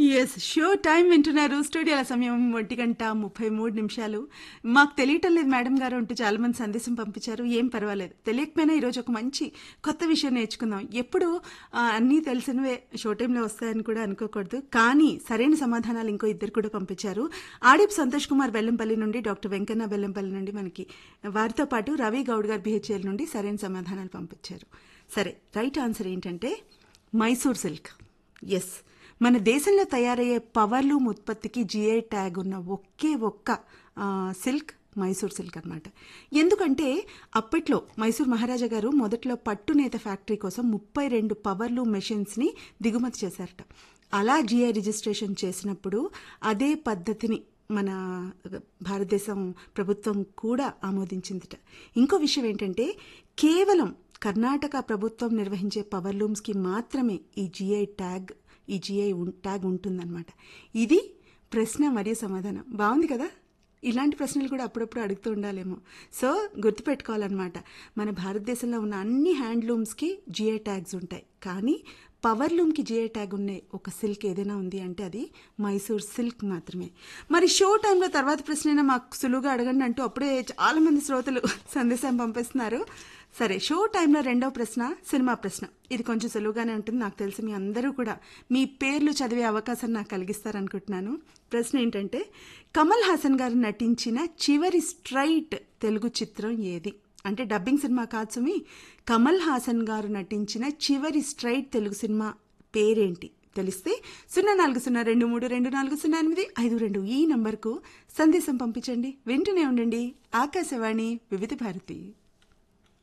yes show time వింటున్నారు స్టూడియోల సమయం ఒంటి గంట ముప్పై మూడు నిమిషాలు మాకు తెలియటం లేదు మేడం గారు అంటూ చాలా మంది సందేశం పంపించారు ఏం పర్వాలేదు తెలియకపోయినా ఈరోజు ఒక మంచి కొత్త విషయం నేర్చుకుందాం ఎప్పుడు ఆ, అన్నీ తెలిసినవే షో టైంలో వస్తాయని కూడా అనుకోకూడదు కానీ సరైన సమాధానాలు ఇంకో ఇద్దరు కూడా పంపించారు ఆడిప్ సంతోష్ కుమార్ బెల్లంపల్లి నుండి డాక్టర్ వెంకన్న బెల్లంపల్లి నుండి మనకి వారితో పాటు రవి గౌడ్ గారు బిహెచ్ఎల్ నుండి సరైన సమాధానాలు పంపించారు సరే రైట్ ఆన్సర్ ఏంటంటే మైసూర్ సిల్క్ ఎస్ మన దేశంలో తయారయ్యే పవర్లూమ్ ఉత్పత్తికి జిఐ ట్యాగ్ ఉన్న ఒకే ఒక్క ఆ, సిల్క్ మైసూర్ సిల్క్ అన్నమాట ఎందుకంటే అప్పట్లో మైసూర్ మహారాజా గారు మొదట్లో పట్టునేత ఫ్యాక్టరీ కోసం ముప్పై రెండు పవర్లూమ్ మెషిన్స్ని దిగుమతి చేశారట అలా జిఐ రిజిస్ట్రేషన్ చేసినప్పుడు అదే పద్ధతిని మన భారతదేశం ప్రభుత్వం కూడా ఆమోదించిందిట ఇంకో విషయం ఏంటంటే కేవలం కర్ణాటక ప్రభుత్వం నిర్వహించే పవర్ లూమ్స్కి మాత్రమే ఈ జిఐ ట్యాగ్ ఈ జిఐ ఉన్- ట్యాగ్ ఉంటుందన్నమాట ఇది ప్రశ్న మరియు సమాధానం బాగుంది కదా ఇలాంటి ప్రశ్నలు కూడా అప్పుడప్పుడు అడుగుతూ ఉండాలేమో సో గుర్తుపెట్టుకోవాలన్నమాట మన భారతదేశంలో ఉన్న అన్ని హ్యాండ్లూమ్స్కి జిఐ ట్యాగ్స్ ఉంటాయి కానీ పవర్ లూమ్కి జిఐ ట్యాగ్ ఉన్న ఒక సిల్క్ ఏదైనా ఉంది అంటే అది మైసూర్ సిల్క్ మాత్రమే మరి షో టైంలో తర్వాత ప్రశ్న అయినా మాకు సులువుగా అడగండి అంటూ అప్పుడే చాలా మంది శ్రోతలు సందేశం పంపిస్తున్నారు సరే షో టైంలో రెండవ ప్రశ్న సినిమా ప్రశ్న ఇది కొంచెం సులువుగానే ఉంటుంది నాకు తెలిసి మీ అందరూ కూడా మీ పేర్లు చదివే అవకాశం నాకు కలిగిస్తారనుకుంటున్నాను ప్రశ్న ఏంటంటే కమల్ హాసన్ గారు నటించిన చివరి స్ట్రైట్ తెలుగు చిత్రం ఏది అంటే డబ్బింగ్ సినిమా కాదు సుమి కమల్ హాసన్ గారు నటించిన చివరి స్ట్రైట్ తెలుగు సినిమా పేరేంటి తెలిస్తే సున్నా నాలుగు సున్నా రెండు మూడు రెండు నాలుగు సున్నా ఎనిమిది ఐదు రెండు ఈ నంబర్కు సందేశం పంపించండి వింటూనే ఉండండి ఆకాశవాణి వివిధ భారతి